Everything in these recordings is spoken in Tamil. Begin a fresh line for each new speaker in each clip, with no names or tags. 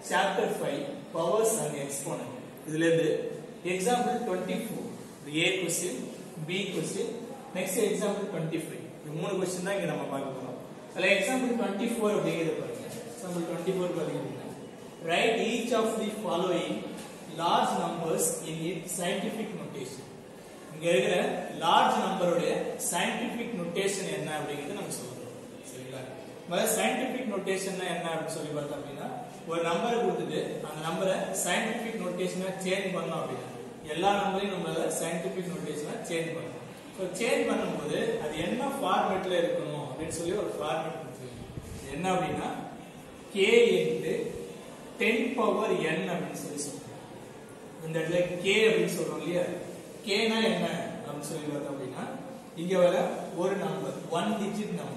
Chapter five powers and exponent இதுல இருந்து example twenty four A question B question next example twenty five இந்த மூணு கொஸ்டின் தான் இங்க நம்ம பார்க்க போறோம் அதுல எக்ஸாம்பிள் டுவெண்ட்டி ஃபோர் அப்படிங்கிறது பாருங்க எக்ஸாம்பிள் டுவெண்ட்டி ஃபோர் பாத்தீங்கன்னா write each of the following large numbers in it scientific notation இங்க இருக்கிற லார்ஜ் நம்பருடைய சயின்டிபிக் நோட்டேஷன் என்ன அப்படிங்கிறது நம்ம சொல்றோம் சரிங்களா முதல்ல சயின்டிபிக் நோட்டேஷன் என்ன அப்படின்னு சொல்லி பார்த்தோம் அப்படின்னா ஒரு நம்பரை கொடுத்துட்டு அந்த நம்பரை சயின்டிபிக் நோட்டேஷனா சேஞ்ச் பண்ணோம் அப்படின்னா எல்லா நம்பரையும் நம்மளால சயின்டிபிக் நோட்டேஷனா சேஞ்ச் பண்ணணும் ஸோ சேஞ்ச் பண்ணும்போது அது என்ன ஃபார்மேட்ல இருக்கணும் அப்படின்னு சொல்லி ஒரு ஃபார்மேட் கொடுத்துருக்கோம் என்ன அப்படின்னா K into ten power N அப்படின்னு சொல்லி சொல்றோம் இந்த இடத்துல கே அப்படின்னு சொல்றோம் இல்லையா கேனா என்ன அப்படின்னு சொல்லி பார்த்தோம் அப்படின்னா இங்க வர ஒரு நம்பர் ஒன் டிஜிட் நம்பர்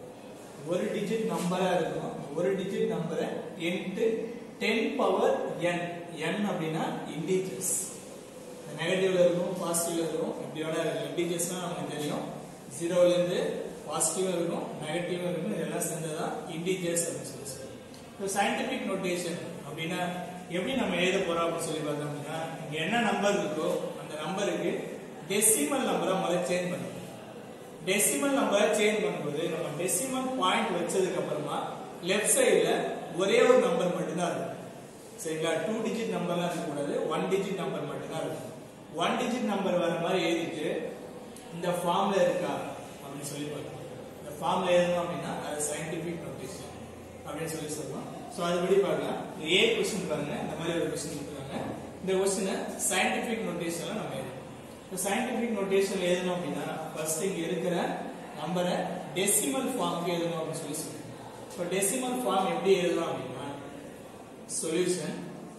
ஒரு டிஜிட் நம்பரா இருக்கும் ஒரு டிஜிட் நம்பரை into ten power N N அப்படின்னா இண்டீஜர்ஸ் நெகட்டிவ்ல இருக்கும் பாசிட்டிவ்ல இருக்கும் இப்படி வேணா இருக்கும் இண்டீஜர்ஸ்னா நமக்கு தெரியும் ஜீரோல இருந்து பாசிட்டிவா இருக்கும் நெகட்டிவா இருக்கும் இதெல்லாம் சேர்ந்ததான் இண்டீஜர்ஸ் அப்படின்னு சொல்லி சொல்லுவோம் இப்போ சயின்டிபிக் நோட்டேஷன் அப்படின்னா எப்படி நம்ம எழுத போறோம் அப்படின்னு சொல்லி பார்த்தோம் அப்படின்னா இங்க என்ன நம்பர் இருக்கோ அந்த நம்பருக்கு டெசிமல் நம்பரை முதல்ல சேஞ்ச் பண்ணுவோம் டெசிமல் நம்பரை சேஞ்ச் பண்ணும்போது நம்ம டெசிமல் பாயிண்ட் வச்சதுக்கு அப்புறமா லெஃப்ட் சைடுல ஒரே ஒரு நம்பர் மட்டும்தான் இருக்கும் சரிங்களா டூ டிஜிட் நம்பர்லாம் இருக்கக்கூடாது ஒன் டிஜிட் நம்பர் மட்டும்தான் இருக்கும் ஒன் டிஜிட் நம்பர் வர மாதிரி எழுதிட்டு இந்த ஃபார்ம்ல இருக்கா அப்படின்னு சொல்லி பார்க்கணும் இந்த ஃபார்ம்ல எழுதணும் அப்படின்னா அது சயின்டிபிக் நோட்டேஷன் அப்படின்னு சொல்லி சொல்லலாம் ஸோ அதுபடி பார்க்கலாம் ஏ கொஸ்டின் பாருங்க இந்த மாதிரி ஒரு கொஸ்டின் கொடுத்துருக்காங்க இந்த கொஸ்டினை சயின்டிபிக் நோட்டேஷன்ல நம்ம எழுதணும் இப்போ சயின்டிபிக் நோட்டேஷன் எழுதணும் அப்படின்னா ஃபர்ஸ்ட் இங்க இருக்கிற நம்பரை டெசிமல் ஃபார்முக்கு எழுதணும் அப்படின்னு சொல்லி சொல்லுவோம் இப்போ டெசிமல் ஃபார்ம் எப்படி எழுதலாம் அப்படின்னா சொல்யூஷன்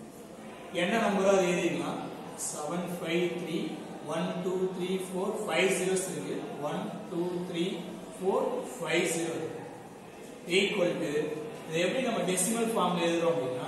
என்ன நம்பரோ அது எழுதிக்கலாம் seven five three one two three four five zeros இருக்கு one two three four five zero equal to இது எப்படி நம்ம டெசிமல் ஃபார்ம்ல எழுதுறோம் அப்படின்னா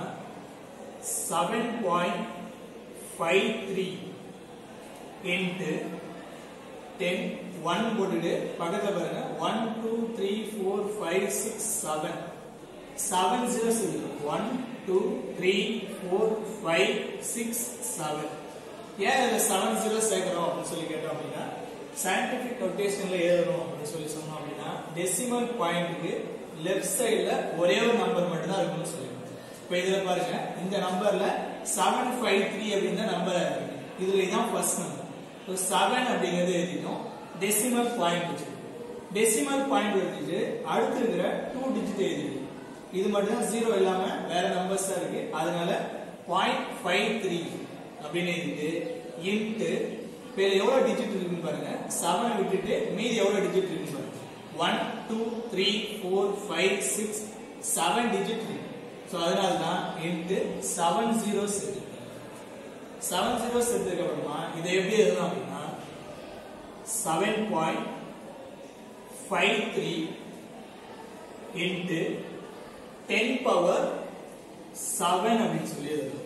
seven point five three into ten one போட்டுட்டு பக்கத்துல பாருங்க one two three four five six seven seven zeros இருக்கு one two three four five six seven ஏன் இதுல செவன் ஜீரோ சேர்க்கிறோம் அப்படின்னு சொல்லி கேட்டோம் அப்படின்னா சயின்டிபிக் நோட்டேஷன்ல எழுதணும் அப்படின்னு சொல்லி சொன்னோம் அப்படின்னா டெசிமல் பாயிண்ட்டுக்கு லெஃப்ட் சைடுல ஒரே ஒரு நம்பர் மட்டும் தான் இருக்கும்னு சொல்லிடுவோம் இப்போ இதுல பாருங்க இந்த நம்பர்ல செவன் ஃபைவ் த்ரீ அப்படின்னு நம்பர் இருக்கு இதுல இதான் ஃபர்ஸ்ட் நம்பர் இப்போ செவன் அப்படிங்கிறது எழுதிட்டோம் டெசிமல் பாயிண்ட் வச்சுருக்கோம் டெசிமல் பாயிண்ட் வச்சுட்டு அடுத்து இருக்கிற டூ டிஜிட் எழுதிட்டு இது மட்டும் தான் ஜீரோ இல்லாம வேற நம்பர்ஸ் தான் இருக்கு அதனால பாயிண்ட் ஃபைவ் த்ரீ அப்படின்னு எழுதிட்டு இன்ட்டு பேர் எவ்வளவு டிஜிட் இருக்குன்னு பாருங்க செவன் விட்டுட்டு மீதி எவ்வளவு டிஜிட் இருக்குன்னு பாருங்க one two three four five six seven digit இருக்கு ஸோ அதனால தான் இன்ட்டு செவன் ஜீரோஸ் இருக்கு செவன் ஜீரோஸ் எடுத்ததுக்கு அப்புறமா இதை எப்படி எழுதலாம் அப்படின்னா seven point five three into ten power seven அப்படின்னு சொல்லி எழுதணும்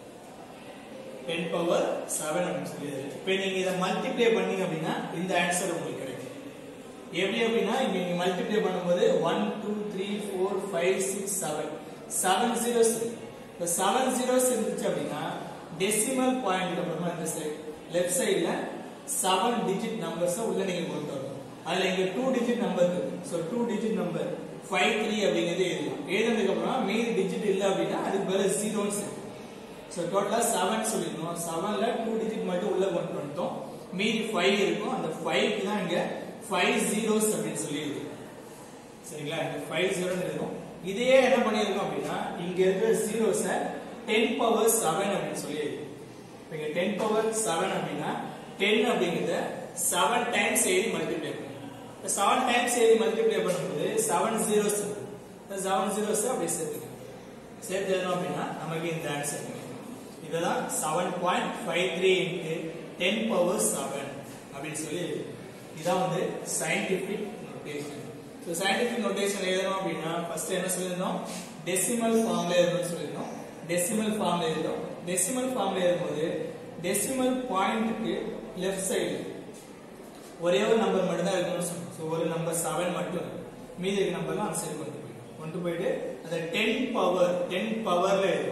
டென் பவர் செவன் அப்படின்னு சொல்லி எழுதணும் இப்போ நீங்க இதை மல்டிப்ளை பண்ணீங்க அப்படின்னா இந்த ஆன்சர் உங்களுக்கு கிடைக்கும் எப்படி அப்படின்னா இங்க நீங்க மல்டிப்ளை பண்ணும்போது one two three four five six seven seven zeros இப்போ செவன் ஜீரோஸ் இருந்துச்சு அப்படின்னா டெசிமல் பாயிண்ட் அப்புறமா இந்த சைடு லெஃப்ட் சைடுல செவன் டிஜிட் நம்பர்ஸ் உள்ள நீங்க கொண்டு வரணும் அதுல இங்க டூ டிஜிட் நம்பர் இருக்கு so two digit number five three அப்படிங்கிறது எழுதலாம் எழுதுனதுக்கு அப்புறம் மீதி டிஜிட் இல்லை அப்படின்னா அதுக்கு பதில் ஜீரோன்னு இருக்கு ஸோ டோட்டலா செவன் சொல்லிருந்தோம் செவன்ல டூ டிஜிட் மட்டும் உள்ள கொண்டு வந்துட்டோம் மீதி ஃபைவ் இருக்கும் அந்த ஃபைவ்க்கு தான் இங்க ஃபைவ் ஜீரோஸ் அப்படின்னு சொல்லி இருக்கு சரிங்களா இங்க ஃபைவ் ஜீரோன்னு இருக்கும் இதையே என்ன பண்ணியிருக்கோம் அப்படின்னா இங்க இருக்கிற ஜீரோஸை டென் பவர் செவன் அப்படின்னு சொல்லி இருக்கு இப்போ இங்க டென் பவர் செவன் அப்படின்னா டென் அப்படிங்கிறத செவன் டைம்ஸ் எழுதி மல்டிப்ளை பண்ணும் இப்போ செவன் டைம்ஸ் எழுதி மல்டிப்ளை பண்ணும்போது செவன் ஜீரோஸ் இந்த செவன் ஜீரோஸ் அப்படியே சேர்த்துக்கணும் சேர்த்து எழுதணும் அப்படின்னா நமக்கு இந்த ஆன்சர் கிடைக்கும் இதுதான் seven point five three into ten power seven அப்படின்னு சொல்லி இதான் வந்து scientific notation so scientific notation எழுதணும் அப்படின்னா ஃபர்ஸ்ட் என்ன சொல்லியிருந்தோம் டெசிமல் ஃபார்ம்ல எழுதணும்னு சொல்லியிருந்தோம் டெசிமல் ஃபார்ம்ல எழுதும் டெசிமல் ஃபார்ம்ல எழுதும்போது டெசிமல் பாயிண்ட்டுக்கு லெஃப்ட் சைடு ஒரே ஒரு நம்பர் மட்டும் தான் இருக்கணும்னு சொன்னோம் ஸோ ஒரு நம்பர் செவன் மட்டும் இருக்கு மீதி இருக்க நம்பர்லாம் அந்த சைடு கொண்டு போயிடும் கொண்டு போயிட்டு அந்த டென் பவர் டென் பவர்ல எழுதும்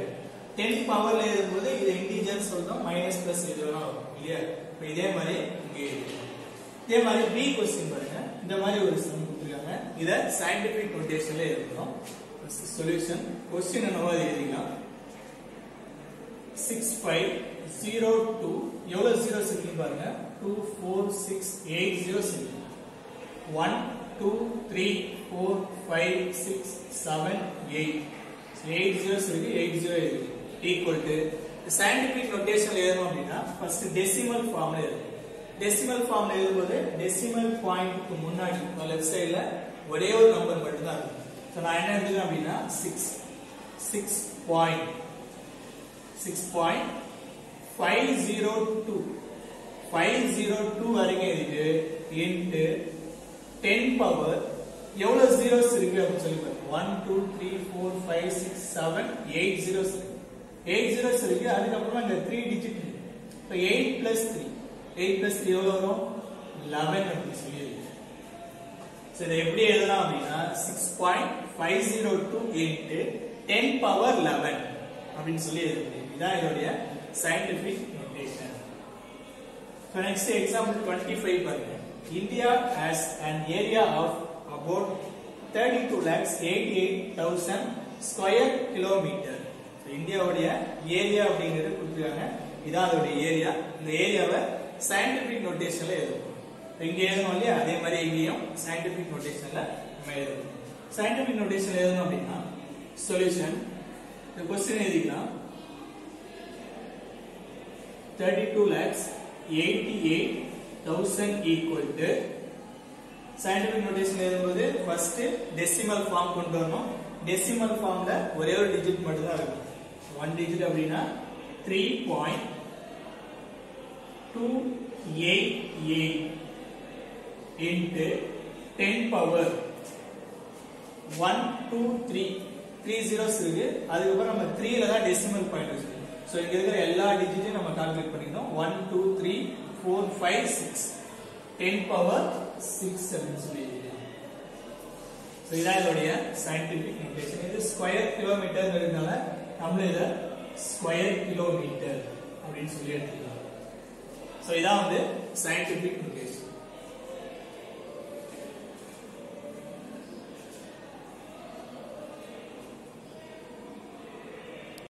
டென் பவர்ல எழுதும்போது இது இன்டிஜர் சொல்றோம் மைனஸ் பிளஸ் இது வேணா வரும் இல்லையா இப்போ இதே மாதிரி இங்கே எழுதிக்கலாம். இதே மாதிரி பி கொஸ்டின் பாருங்க இந்த மாதிரி ஒரு சம் கொடுத்துருக்காங்க இத சயின்டிபிக் நோட்டேஷன்ல எழுதுறோம் சொல்யூஷன் கொஸ்டின் என்னவோ அது எழுதிக்கலாம் சிக்ஸ் ஃபைவ் ஜீரோ டூ எவ்வளவு ஜீரோஸ் இருக்குன்னு பாருங்க two four six eight zeros இருக்கு one two three four five six seven eight eight zeros இருக்கு எயிட் ஜீரோ இருக்கு ஈக்குவல் டு சயின்டிபிக் நோட்டேஷன் எழுதணும் அப்படின்னா ஃபர்ஸ்ட் டெசிமல் ஃபார்ம்ல எழுதணும் டெசிமல் ஃபார்ம்ல எழுதும்போது டெசிமல் பாயிண்ட்க்கு முன்னாடி லெஃப்ட் சைடுல ஒரே ஒரு நம்பர் மட்டும் தான் இருக்கும் ஸோ நான் என்ன எடுத்துக்கிறேன் அப்படின்னா six six point six point five zero two five zero two வரைக்கும் இருக்கு இன்ட்டு டென் பவர் எவ்வளவு ஜீரோஸ் இருக்கு அப்படின்னு சொல்லி பாருங்க one two three four five six seven eight zeros இருக்கு எயிட் ஜீரோஸ் இருக்கு அதுக்கப்புறமா இந்த த்ரீ டிஜிட் இருக்கு இப்போ eight plus three eight plus three எவ்வளவு வரும் லெவன் அப்படின்னு சொல்லி இருக்கு ஸோ இதை எப்படி எழுதலாம் அப்படின்னா six point five zero two into ten power eleven அப்படின்னு சொல்லி எழுத முடியும் இதான் இதோடைய scientific notation so next example twenty five பாருங்க India has an area of about thirty two lakhs eighty eight thousand square kilometre இந்தியாவுடைய ஏரியா அப்படிங்கிறது கொடுத்துருக்காங்க இதான் அதோடைய ஏரியா இந்த ஏரியாவை சயின்டிபிக் நோட்டேஷன்ல எழுதணும் இங்க எழுதணும் இல்லையா அதே மாதிரி இங்கேயும் சயின்டிபிக் நோட்டேஷன்ல நம்ம எழுதணும் சயின்டிபிக் நோட்டேஷன் எழுதணும் அப்படின்னா சொல்யூஷன் இந்த கொஸ்டின் எழுதிக்கலாம் thirty two lakhs eighty eight thousand equal to scientific notation எழுதும்போது ஃபர்ஸ்ட் டெசிமல் ஃபார்ம் கொண்டு வரணும் டெசிமல் ஃபார்ம்ல ஒரே ஒரு டிஜிட் மட்டும் தான் இருக்கும் ஒன் டிஜிட் அப்படின்னா three point two eight eight into ten power one two three three zeros இருக்கு அதுக்கப்புறம் நம்ம த்ரீல தான் டெசிமல் பாயிண்ட் வச்சிருக்கோம் ஸோ இங்க இருக்கிற எல்லா டிஜிட்டையும் நம்ம கால்குலேட் பண்ணிக்கணும் one two three four five six ten power six அப்படின்னு சொல்லி ஸோ இதான் இதோடைய சயின்டிபிக் நோட்டேஷன் இது ஸ்கொயர் கிலோமீட்டர்ங்கிறதுனால நம்மள இதை ஸ்கொயர் கிலோமீட்டர் அப்படின்னு சொல்லி எடுத்துக்கலாம் ஸோ இதான் வந்து சயின்டிபிக் நோட்டேஷன்